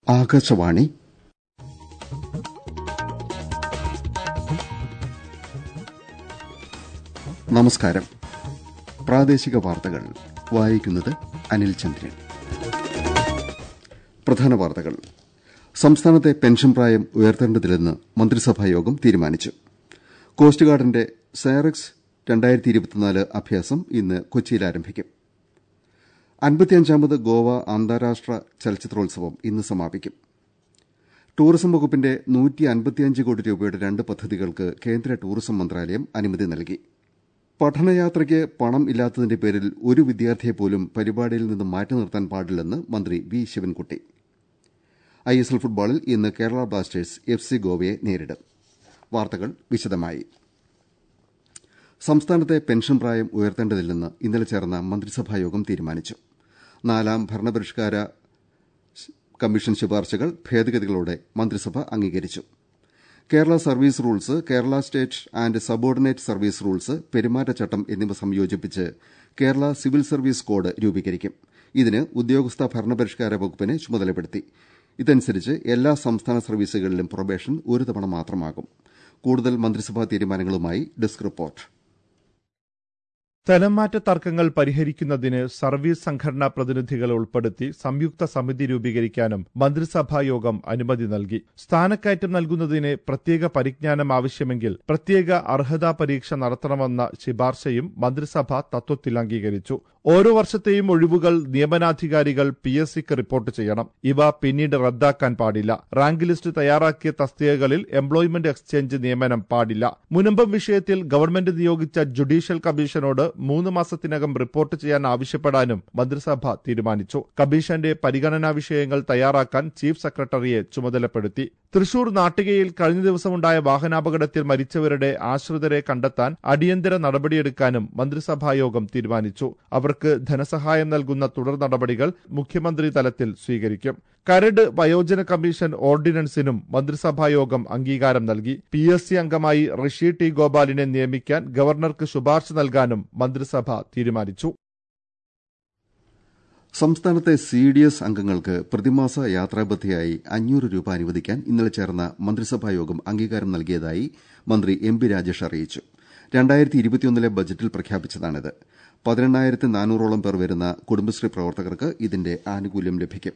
ആകാശവാണി നമസ്കാരം പ്രാദേശിക വാർത്തകൾ വായിക്കുന്നത് അനിൽ ചന്ദ്രൻ പ്രധാന വാർത്തകൾ സംസ്ഥാനത്തെ പെൻഷൻ പ്രായം ഉയർത്തേണ്ടതില്ലെന്ന് മന്ത്രിസഭായോഗം തീരുമാനിച്ചു കോസ്റ്റ് ഗാർഡിന്റെ സയറക്സ് രണ്ടായിരത്തി ഇരുപത്തിനാല് അഭ്യാസം ഇന്ന് കൊച്ചിയിൽ ആരംഭിക്കും അൻപത്തിയഞ്ചാമത് ഗോവ അന്താരാഷ്ട്ര ചലച്ചിത്രോത്സവം ഇന്ന് സമാപിക്കും ടൂറിസം വകുപ്പിന്റെ നൂറ്റി അൻപത്തിയഞ്ച് കോടി രൂപയുടെ രണ്ട് പദ്ധതികൾക്ക് കേന്ദ്ര ടൂറിസം മന്ത്രാലയം അനുമതി നൽകി പഠനയാത്രയ്ക്ക് പണം ഇല്ലാത്തതിന്റെ പേരിൽ ഒരു വിദ്യാർത്ഥിയെപ്പോലും പരിപാടിയിൽ നിന്ന് മാറ്റി നിർത്താൻ പാടില്ലെന്ന് മന്ത്രി വി ശിവൻകുട്ടി ഐഎസ്എൽ ഫുട്ബോളിൽ ഇന്ന് കേരള ബ്ലാസ്റ്റേഴ്സ് എഫ് സി ഗോവയെ നേരിടും വാർത്തകൾ വിശദമായി സംസ്ഥാനത്തെ പെൻഷൻ പ്രായം ഉയർത്തേണ്ടതില്ലെന്ന് ഇന്നലെ ചേർന്ന മന്ത്രിസഭായോഗം തീരുമാനിച്ചു നാലാം ഭരണപരിഷ്കാര കമ്മീഷൻ ശുപാർശകൾ ഭേദഗതികളോടെ മന്ത്രിസഭ അംഗീകരിച്ചു Kerala service rules Kerala state and subordinate service rules പെരുമാറ്റച്ചട്ടം എന്നിവ സംയോജിപ്പിച്ച് കേരള സിവിൽ സർവീസ് കോഡ് രൂപീകരിക്കും ഇതിന് ഉദ്യോഗസ്ഥ ഭരണപരിഷ്കാര വകുപ്പിനെ ചുമതലപ്പെടുത്തി ഇതനുസരിച്ച് എല്ലാ സംസ്ഥാന സർവീസുകളിലും പ്രൊബേഷൻ ഒരു തവണ മാത്രമാകും കൂടുതൽ മന്ത്രിസഭാ തീരുമാനങ്ങളുമായി ഡെസ്ക് റിപ്പോർട്ട് സ്ഥലംമാറ്റ തർക്കങ്ങൾ പരിഹരിക്കുന്നതിന് സർവീസ് സംഘടനാ പ്രതിനിധികളെ ഉൾപ്പെടുത്തി സംയുക്ത സമിതി രൂപീകരിക്കാനും മന്ത്രിസഭാ യോഗം അനുമതി നൽകി സ്ഥാനക്കയറ്റം നൽകുന്നതിന് പ്രത്യേക പരിജ്ഞാനം ആവശ്യമെങ്കിൽ പ്രത്യേക അർഹതാ പരീക്ഷ നടത്തണമെന്ന ശുപാർശയും മന്ത്രിസഭ തത്വത്തിൽ അംഗീകരിച്ചു ഓരോ വർഷത്തെയും ഒഴിവുകൾ നിയമനാധികാരികൾ പി എസ് സിക്ക് റിപ്പോർട്ട് ചെയ്യണം ഇവ പിന്നീട് റദ്ദാക്കാൻ പാടില്ല റാങ്ക് ലിസ്റ്റ് തയ്യാറാക്കിയ തസ്തികകളിൽ എംപ്ലോയ്മെന്റ് എക്സ്ചേഞ്ച് നിയമനം പാടില്ല മുനമ്പം വിഷയത്തിൽ ഗവൺമെന്റ് നിയോഗിച്ച ജുഡീഷ്യൽ കമ്മീഷനോട് മൂന്ന് മാസത്തിനകം റിപ്പോർട്ട് ചെയ്യാൻ ആവശ്യപ്പെടാനും മന്ത്രിസഭ തീരുമാനിച്ചു കമ്മീഷന്റെ പരിഗണനാ വിഷയങ്ങൾ തയ്യാറാക്കാൻ ചീഫ് സെക്രട്ടറിയെ ചുമതലപ്പെടുത്തി തൃശൂർ നാട്ടികയിൽ കഴിഞ്ഞ ദിവസമുണ്ടായ വാഹനാപകടത്തിൽ മരിച്ചവരുടെ ആശ്രിതരെ കണ്ടെത്താൻ അടിയന്തര നടപടിയെടുക്കാനും മന്ത്രിസഭായോഗം തീരുമാനിച്ചു അവർക്ക് ധനസഹായം നൽകുന്ന തുടർ നടപടികൾ മുഖ്യമന്ത്രി തലത്തിൽ സ്വീകരിക്കും കരട് വയോജന കമ്മീഷൻ ഓർഡിനൻസിനും മന്ത്രിസഭായോഗം അംഗീകാരം നൽകി പി എസ് സി അംഗമായി ഋഷി ടി ഗോപാലിനെ നിയമിക്കാൻ ഗവർണർക്ക് ശുപാർശ നൽകാനും മന്ത്രിസഭ തീരുമാനിച്ചു സംസ്ഥാനത്തെ സി ഡി എസ് അംഗങ്ങൾക്ക് പ്രതിമാസ യാത്രാബദ്ധയായി അഞ്ഞൂറ് രൂപ അനുവദിക്കാൻ ഇന്നലെ ചേർന്ന മന്ത്രിസഭായോഗം അംഗീകാരം നൽകിയതായി മന്ത്രി എം പി രാജേഷ് അറിയിച്ചു രണ്ടായിരത്തി ഇരുപത്തിയൊന്നിലെ ബജറ്റിൽ പ്രഖ്യാപിച്ചതാണിത് പതിനെണ്ണായിരത്തി നാനൂറോളം പേർ വരുന്ന കുടുംബശ്രീ പ്രവർത്തകർക്ക് ഇതിന്റെ ആനുകൂല്യം ലഭിക്കും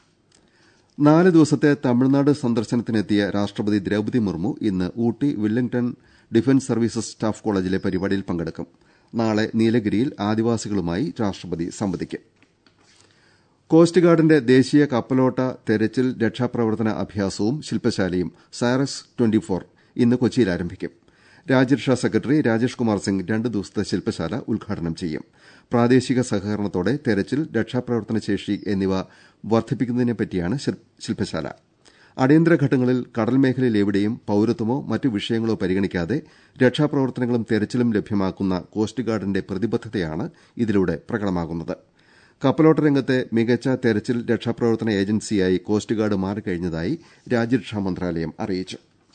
നാല് ദിവസത്തെ തമിഴ്നാട് സന്ദർശനത്തിനെത്തിയ രാഷ്ട്രപതി ദ്രൌപതി മുർമു ഇന്ന് Ooty Wellington defence services staff കോളേജിലെ പരിപാടിയിൽ പങ്കെടുക്കും നാളെ നീലഗിരിയിൽ ആദിവാസികളുമായി രാഷ്ട്രപതി സംവദിക്കും കോസ്റ്റ് ഗാർഡിന്റെ ദേശീയ കപ്പലോട്ട തെരച്ചിൽ രക്ഷാപ്രവർത്തന അഭ്യാസവും ശില്പശാലയും സൈറസ് ട്വന്റി ഫോർ ഇന്ന് കൊച്ചിയിൽ ആരംഭിക്കും രാജ്യരക്ഷാ സെക്രട്ടറി രാജേഷ് കുമാർ സിംഗ് രണ്ട് ദിവസത്തെ ശില്പശാല ഉദ്ഘാടനം ചെയ്യും പ്രാദേശിക സഹകരണത്തോടെ തെരച്ചിൽ രക്ഷാപ്രവർത്തന ശേഷി എന്നിവ വർദ്ധിപ്പിക്കുന്നതിനെപ്പറ്റിയാണ് ശില്പശാല അടിയന്തര ഘട്ടങ്ങളിൽ കടൽ മേഖലയിൽ എവിടെയും പൌരത്വമോ മറ്റു വിഷയങ്ങളോ പരിഗണിക്കാതെ രക്ഷാപ്രവർത്തനങ്ങളും തെരച്ചിലും ലഭ്യമാക്കുന്ന കോസ്റ്റ് ഗാർഡിന്റെ പ്രതിബദ്ധതയാണ് ഇതിലൂടെ പ്രകടമാകുന്നത് കപ്പലോട്ട രംഗത്തെ മികച്ച തെരച്ചിൽ രക്ഷാപ്രവർത്തന ഏജൻസിയായി കോസ്റ്റ് ഗാർഡ് മാറിക്കഴിഞ്ഞതായി രാജ്യരക്ഷാ മന്ത്രാലയം അറിയിച്ചു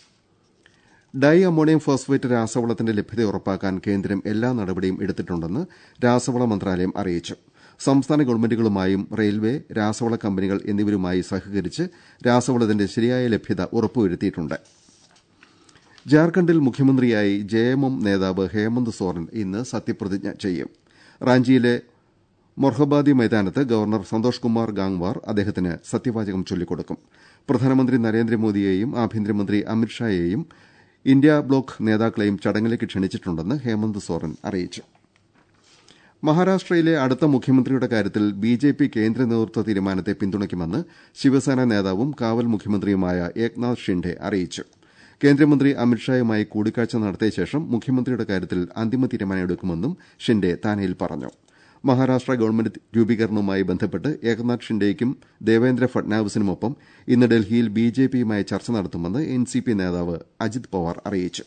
ഡൈ അമോണിയം ഫോസ്ഫേറ്റ് രാസവളത്തിന്റെ ലഭ്യത ഉറപ്പാക്കാൻ കേന്ദ്രം എല്ലാ നടപടിയും എടുത്തിട്ടുണ്ടെന്ന് രാസവള മന്ത്രാലയം അറിയിച്ചു സംസ്ഥാന ഗവൺമെന്റുകളുമായും റെയിൽവേ രാസവള കമ്പനികൾ എന്നിവരുമായി സഹകരിച്ച് രാസവളത്തിന്റെ ശരിയായ ലഭ്യത ഉറപ്പുവരുത്തിയിട്ടുണ്ട് ജാർഖണ്ഡിൽ മുഖ്യമന്ത്രിയായി ജെഎംഎം നേതാവ് ഹേമന്ത് സോറൻ ഇന്ന് സത്യപ്രതിജ്ഞ ചെയ്യും റാഞ്ചിയിലെ മൊർഹബാദി മൈതാനത്ത് ഗവർണർ സന്തോഷ് കുമാർ ഗാംഗ്വാർ അദ്ദേഹത്തിന് സത്യവാചകം ചൊല്ലിക്കൊടുക്കും പ്രധാനമന്ത്രി നരേന്ദ്രമോദിയെയും ആഭ്യന്തരമന്ത്രി അമിത്ഷായെയും ഇന്ത്യ ബ്ലോക്ക് നേതാക്കളെയും ചടങ്ങിലേക്ക് ക്ഷണിച്ചിട്ടുണ്ടെന്ന് ഹേമന്ത് സോറൻ അറിയിച്ചു മഹാരാഷ്ട്രയിലെ അടുത്ത മുഖ്യമന്ത്രിയുടെ കാര്യത്തിൽ ബിജെപി കേന്ദ്ര നേതൃത്വ തീരുമാനത്തെ പിന്തുണയ്ക്കുമെന്ന് ശിവസേന നേതാവും കാവൽ മുഖ്യമന്ത്രിയുമായ ഏക്നാഥ് ഷിൻഡെ അറിയിച്ചു കേന്ദ്രമന്ത്രി അമിത്ഷായുമായി കൂടിക്കാഴ്ച നടത്തിയ ശേഷം മുഖ്യമന്ത്രിയുടെ കാര്യത്തിൽ അന്തിമ തീരുമാനമെടുക്കുമെന്നും ഷിൻഡെ താനെയിൽ പറഞ്ഞു മഹാരാഷ്ട്ര ഗവൺമെന്റ് രൂപീകരണവുമായി ബന്ധപ്പെട്ട് ഏകനാഥ് ഷിൻഡെയ്ക്കും ദേവേന്ദ്ര ഫട്നാവിസിനുമൊപ്പം ഇന്ന് ഡൽഹിയിൽ ബിജെപിയുമായി ചർച്ച നടത്തുമെന്ന് എൻസിപി നേതാവ് അജിത് പവാർ അറിയിച്ചു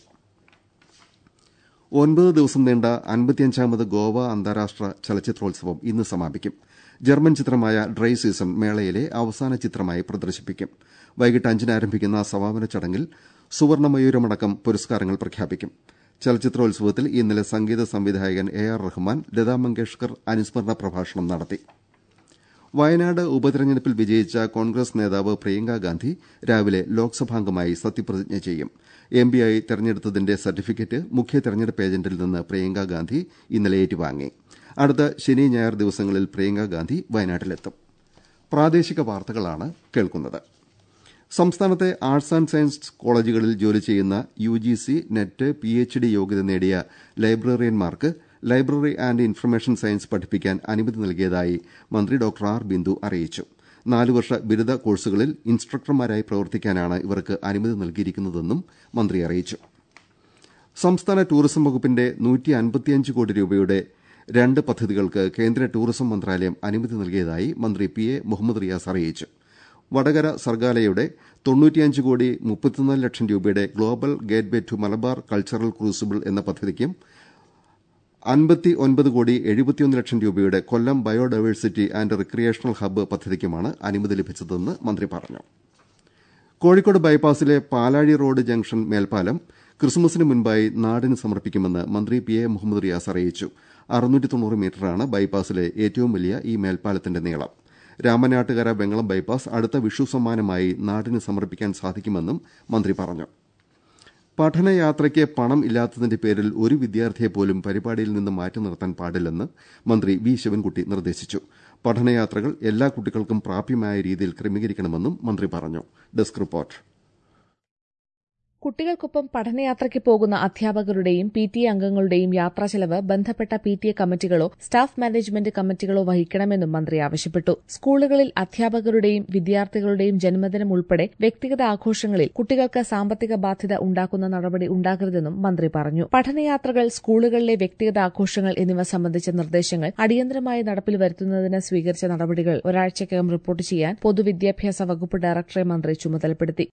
ഒൻപത് ദിവസം നീണ്ട അൻപത്തിയഞ്ചാമത് ഗോവ അന്താരാഷ്ട്ര ചലച്ചിത്രോത്സവം ഇന്ന് സമാപിക്കും ജർമ്മൻ ചിത്രമായ ഡ്രൈ സീസൺ മേളയിലെ അവസാന ചിത്രമായി പ്രദർശിപ്പിക്കും വൈകിട്ട് അഞ്ചിന് ആരംഭിക്കുന്ന സമാപന ചടങ്ങിൽ സുവർണമയൂരമടക്കം പുരസ്കാരങ്ങൾ പ്രഖ്യാപിക്കും ചലച്ചിത്രോത്സവത്തിൽ ഇന്നലെ സംഗീത സംവിധായകൻ എ ആർ റഹ്മാൻ ലതാ മങ്കേഷ്കർ അനുസ്മരണ പ്രഭാഷണം നടത്തി വയനാട് ഉപതെരഞ്ഞെടുപ്പിൽ വിജയിച്ച കോൺഗ്രസ് നേതാവ് പ്രിയങ്ക ഗാന്ധി രാവിലെ ലോക്സഭാംഗമായി സത്യപ്രതിജ്ഞ ചെയ്യും എംപിയായി തെരഞ്ഞെടുത്തതിന്റെ സർട്ടിഫിക്കറ്റ് മുഖ്യ തെരഞ്ഞെടുപ്പ് ഏജന്റിൽ നിന്ന് പ്രിയങ്ക ഗാന്ധി ഇന്നലെ ഏറ്റുവാങ്ങി അടുത്ത ശനി ഞായർ ദിവസങ്ങളിൽ പ്രിയങ്ക ഗാന്ധി വയനാട്ടിലെത്തും പ്രാദേശിക വാർത്തകളാണ് കേൾക്കുന്നത് സംസ്ഥാനത്തെ ആർട്സ് ആന്റ് സയൻസ് കോളേജുകളിൽ ജോലി ചെയ്യുന്ന U G C net P H D യോഗ്യത നേടിയ ലൈബ്രറിയന്മാർക്ക് ലൈബ്രറി ആന്റ് ഇൻഫർമേഷൻ സയൻസ് പഠിപ്പിക്കാൻ അനുമതി നൽകിയതായി മന്ത്രി ഡോക്ടർ ആർ ബിന്ദു അറിയിച്ചു നാലുവർഷ ബിരുദ കോഴ്സുകളിൽ ഇൻസ്ട്രക്ടർമാരായി പ്രവർത്തിക്കാനാണ് ഇവർക്ക് അനുമതി നൽകിയിരിക്കുന്നതെന്നും മന്ത്രി അറിയിച്ചു സംസ്ഥാന ടൂറിസം വകുപ്പിന്റെ കോടി രൂപയുടെ രണ്ട് പദ്ധതികൾക്ക് കേന്ദ്ര ടൂറിസം മന്ത്രാലയം അനുമതി നൽകിയതായി മന്ത്രി പി എ മുഹമ്മദ് റിയാസ് അറിയിച്ചു വടകര സർഗാലയുടെ തൊണ്ണൂറ്റിയഞ്ച് കോടി മുപ്പത്തിനാല് ലക്ഷം രൂപയുടെ global gateway to Malabar cultural crucible എന്ന പദ്ധതിക്കും അൻപത്തി ഒൻപത് കോടി എഴുപത്തിയൊന്ന് ലക്ഷം രൂപയുടെ Kollam biodiversity and recreational hub പദ്ധതിക്കുമാണ് അനുമതി ലഭിച്ചതെന്ന് മന്ത്രി പറഞ്ഞു കോഴിക്കോട് ബൈപ്പാസിലെ പാലാഴി റോഡ് ജംഗ്ഷൻ മേൽപ്പാലം ക്രിസ്മസിന് മുൻപായി നാടിന് സമർപ്പിക്കുമെന്ന് മന്ത്രി പി എ മുഹമ്മദ് റിയാസ് അറിയിച്ചു അറുന്നൂറ്റി തൊണ്ണൂറ് മീറ്ററാണ് ബൈപ്പാസിലെ ഏറ്റവും വലിയ ഈ മേൽപ്പാലത്തിന്റെ നീളം രാമനാട്ടുകര വെങ്ങളം ബൈപ്പാസ് അടുത്ത വിഷു സമ്മാനമായി നാടിന് സമർപ്പിക്കാൻ സാധിക്കുമെന്നും മന്ത്രി പറഞ്ഞു പഠനയാത്രയ്ക്ക് പണം ഇല്ലാത്തതിന്റെ പേരിൽ ഒരു വിദ്യാർത്ഥിയെ പോലും പരിപാടിയിൽ നിന്ന് മാറ്റി നിർത്താൻ പാടില്ലെന്ന് മന്ത്രി വി ശിവൻകുട്ടി നിർദ്ദേശിച്ചു പഠനയാത്രകൾ എല്ലാ കുട്ടികൾക്കും പ്രാപ്യമായ രീതിയിൽ ക്രമീകരിക്കണമെന്നും മന്ത്രി പറഞ്ഞു ഡെസ്ക് റിപ്പോർട്ട് കുട്ടികൾക്കൊപ്പം പഠനയാത്രയ്ക്ക് പോകുന്ന അധ്യാപകരുടെയും പി ടി എ അംഗങ്ങളുടെയും യാത്രാ ചെലവ് ബന്ധപ്പെട്ട പി ടി എ കമ്മിറ്റികളോ സ്റ്റാഫ് മാനേജ്മെന്റ് കമ്മിറ്റികളോ വഹിക്കണമെന്നും മന്ത്രി ആവശ്യപ്പെട്ടു സ്കൂളുകളിൽ അധ്യാപകരുടെയും വിദ്യാർത്ഥികളുടെയും ജന്മദിനം ഉൾപ്പെടെ വ്യക്തിഗത ആഘോഷങ്ങളിൽ കുട്ടികൾക്ക് സാമ്പത്തിക ബാധ്യത ഉണ്ടാക്കുന്ന നടപടി ഉണ്ടാകരുതെന്നും മന്ത്രി പറഞ്ഞു പഠനയാത്രകൾ സ്കൂളുകളിലെ വ്യക്തിഗത ആഘോഷങ്ങൾ എന്നിവ സംബന്ധിച്ച നിർദ്ദേശങ്ങൾ അടിയന്തരമായി നടപ്പിൽ വരുത്തുന്നതിന് സ്വീകരിച്ച നടപടികൾ ഒരാഴ്ചയ്ക്കകം റിപ്പോർട്ട് ചെയ്യാൻ പൊതുവിദ്യാഭ്യാസ വകുപ്പ് ഡയറക്ടറെ മന്ത്രി ചുമതലപ്പെടുത്തി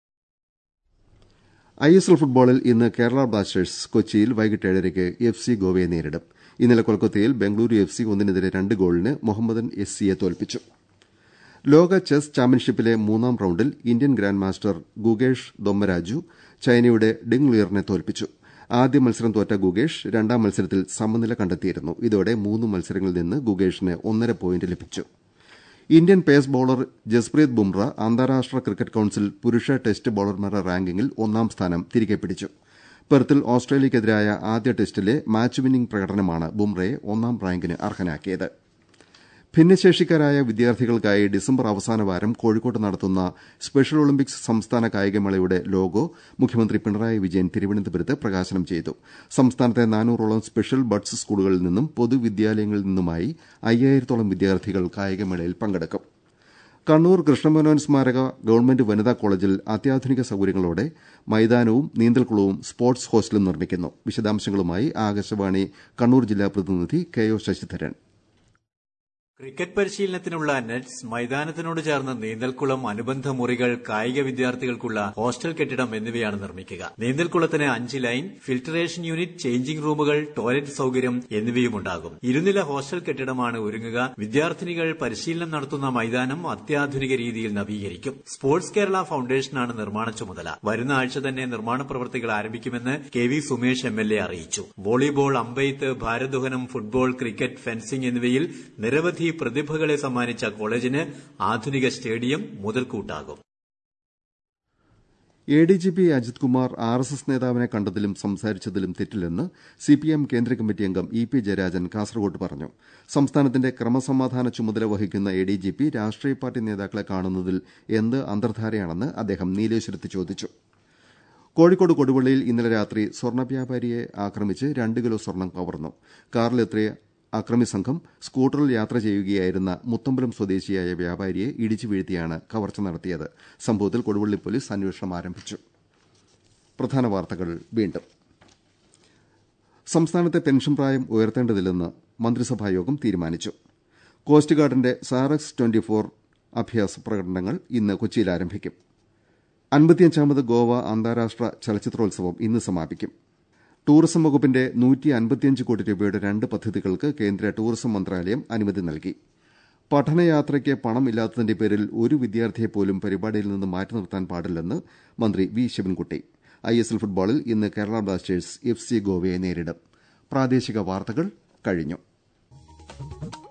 ഐ എസ് എൽ ഫുട്ബോളിൽ ഇന്ന് കേരള ബ്ലാസ്റ്റേഴ്സ് കൊച്ചിയിൽ വൈകിട്ട് ഏഴരയ്ക്ക് എഫ് സി ഗോവയെ നേരിടും ഇന്നലെ കൊൽക്കത്തയിൽ ബംഗളൂരു എഫ് സി ഒന്നിനെതിരെ രണ്ട് ഗോളിന് മുഹമ്മദൻ എസ് സിയെ തോൽപ്പിച്ചു ലോക ചെസ് ചാമ്പ്യൻഷിപ്പിലെ മൂന്നാം റൌണ്ടിൽ Indian grand master Gukesh Dommaraju ചൈനയുടെ ഡിങ് ലിയറിനെ തോൽപ്പിച്ചു ആദ്യ മത്സരം തോറ്റ ഗുഗേഷ് രണ്ടാം മത്സരത്തിൽ സമനില കണ്ടെത്തിയിരുന്നു ഇതോടെ മൂന്ന് മത്സരങ്ങളിൽ നിന്ന് ഗുഗേഷിന് ഒന്നര പോയിന്റ് ലഭിച്ചു Indian pace bowler Jasprit Bumrah അന്താരാഷ്ട്ര ക്രിക്കറ്റ് കൌൺസിൽ പുരുഷ ടെസ്റ്റ് ബൌളർമാരുടെ റാങ്കിങ്ങിൽ ഒന്നാം സ്ഥാനം തിരികെ പിടിച്ചു പെർത്തിൽ ഓസ്ട്രേലിയക്കെതിരായ ആദ്യ ടെസ്റ്റിലെ മാച്ച് വിന്നിംഗ് പ്രകടനമാണ് ബുംറയെ ഒന്നാം റാങ്കിന് അർഹനാക്കിയത് ഭിന്നശേഷിക്കാരായ വിദ്യാർത്ഥികൾക്കായി ഡിസംബർ അവസാന വാരം കോഴിക്കോട്ട് നടത്തുന്ന സ്പെഷ്യൽ ഒളിമ്പിക്സ് സംസ്ഥാന കായികമേളയുടെ ലോഗോ മുഖ്യമന്ത്രി പിണറായി വിജയൻ തിരുവനന്തപുരത്ത് പ്രകാശനം ചെയ്തു സംസ്ഥാനത്തെ നാനൂറോളം സ്പെഷ്യൽ ബഡ്സ് സ്കൂളുകളിൽ നിന്നും പൊതുവിദ്യാലയങ്ങളിൽ നിന്നുമായി അയ്യായിരത്തോളം വിദ്യാർത്ഥികൾ കായികമേളയിൽ പങ്കെടുക്കും കണ്ണൂർ കൃഷ്ണമേനോൻ സ്മാരക ഗവൺമെന്റ് വനിതാ കോളേജിൽ അത്യാധുനിക സൌകര്യങ്ങളോടെ മൈതാനവും നീന്തൽക്കുളവും സ്പോർട്സ് ഹോസ്റ്റലും നിർമ്മിക്കുന്നു വിശദാംശങ്ങളുമായി ആകാശവാണി കണ്ണൂർ ജില്ലാ പ്രതിനിധി കെ ഒ ശശിധരൻ ക്രിക്കറ്റ് പരിശീലനത്തിനുള്ള നെറ്റ്സ് മൈതാനത്തിനോട് ചേർന്ന് നീന്തൽക്കുളം അനുബന്ധ മുറികൾ കായിക വിദ്യാർത്ഥികൾക്കുള്ള ഹോസ്റ്റൽ കെട്ടിടം എന്നിവയാണ് നിർമ്മിക്കുക നീന്തൽക്കുളത്തിന് അഞ്ച് ലൈൻ ഫിൽട്ടറേഷൻ യൂണിറ്റ് ചേഞ്ചിംഗ് റൂമുകൾ ടോയ്ലറ്റ് സൌകര്യം എന്നിവയും ഉണ്ടാകും ഇരുനില ഹോസ്റ്റൽ കെട്ടിടമാണ് ഒരുങ്ങുക വിദ്യാർത്ഥിനികൾ പരിശീലനം നടത്തുന്ന മൈതാനം അത്യാധുനിക രീതിയിൽ നവീകരിക്കും സ്പോർട്സ് കേരള ഫൌണ്ടേഷനാണ് നിർമ്മാണ ചുമതല വരുന്ന ആഴ്ച തന്നെ നിർമ്മാണ പ്രവൃത്തികൾ ആരംഭിക്കുമെന്ന് K V Sumesh M L A അറിയിച്ചു വോളിബോൾ അമ്പെയ്ത്ത് ഭാരദ്വഹനം ഫുട്ബോൾ ക്രിക്കറ്റ് ഫെൻസിംഗ് എന്നിവയിൽ നിരവധി പ്രതിഭകളെ സമ്മാനിച്ച കോളേജിന് ആധുനിക സ്റ്റേഡിയം മുതൽക്കൂട്ടാകും A D G P Ajith Kumar R S S നേതാവിനെ കണ്ടതിലും സംസാരിച്ചതിലും തെറ്റില്ലെന്ന് സിപിഎം കേന്ദ്ര കമ്മിറ്റി അംഗം ഇ പി ജയരാജൻ കാസർകോട്ട് പറഞ്ഞു സംസ്ഥാനത്തിന്റെ ക്രമസമാധാന ചുമതല വഹിക്കുന്ന എ ഡി ജി പി രാഷ്ട്രീയ പാർട്ടി നേതാക്കളെ കാണുന്നതിൽ എന്ത് അന്തർധാരയാണെന്ന് അദ്ദേഹം നീലേശ്വരത്ത് ചോദിച്ചു കോഴിക്കോട് കൊടുവള്ളിയിൽ ഇന്നലെ രാത്രി സ്വർണ്ണ വ്യാപാരിയെ ആക്രമിച്ച് രണ്ട് കിലോ സ്വർണം കവർന്നു കാറിലെത്തിയ അക്രമി സംഘം സ്കൂട്ടറിൽ യാത്ര ചെയ്യുകയായിരുന്ന മുത്തമ്പലം സ്വദേശിയായ വ്യാപാരിയെ ഇടിച്ചു വീഴ്ത്തിയാണ് കവർച്ച നടത്തിയത് സംഭവത്തിൽ കൊടുവള്ളി പോലീസ് അന്വേഷണം ആരംഭിച്ചു പ്രധാന വാർത്തകൾ വീണ്ടും സംസ്ഥാനത്തെ പെൻഷൻ പ്രായം ഉയർത്തേണ്ടതില്ലെന്ന് മന്ത്രിസഭായോഗം തീരുമാനിച്ചു കോസ്റ്റ് ഗാർഡിന്റെ സാറക്സ് ട്വന്റി ഫോർ അഭ്യാസ പ്രകടനങ്ങൾ ഇന്ന് കൊച്ചിയിൽ ആരംഭിക്കും അൻപത്തിയഞ്ചാമത് ഗോവ അന്താരാഷ്ട്ര ചലച്ചിത്രോത്സവം ഇന്ന് സമാപിക്കും ടൂറിസം വകുപ്പിന്റെ നൂറ്റി അൻപത്തിയഞ്ച് കോടി രൂപയുടെ രണ്ട് പദ്ധതികൾക്ക് കേന്ദ്ര ടൂറിസം മന്ത്രാലയം അനുമതി നൽകി പഠനയാത്രയ്ക്ക് പണം ഇല്ലാത്തതിന്റെ പേരിൽ ഒരു വിദ്യാർത്ഥിയെ പോലും പരിപാടിയിൽ നിന്ന് മാറ്റി നിർത്താൻ പാടില്ലെന്ന് മന്ത്രി V Sivankutty I S L ഫുട്ബോളിൽ ഇന്ന് കേരള ബ്ലാസ്റ്റേഴ്സ് എഫ് സി ഗോവയെ നേരിടും പ്രാദേശിക വാർത്തകൾ കഴിഞ്ഞു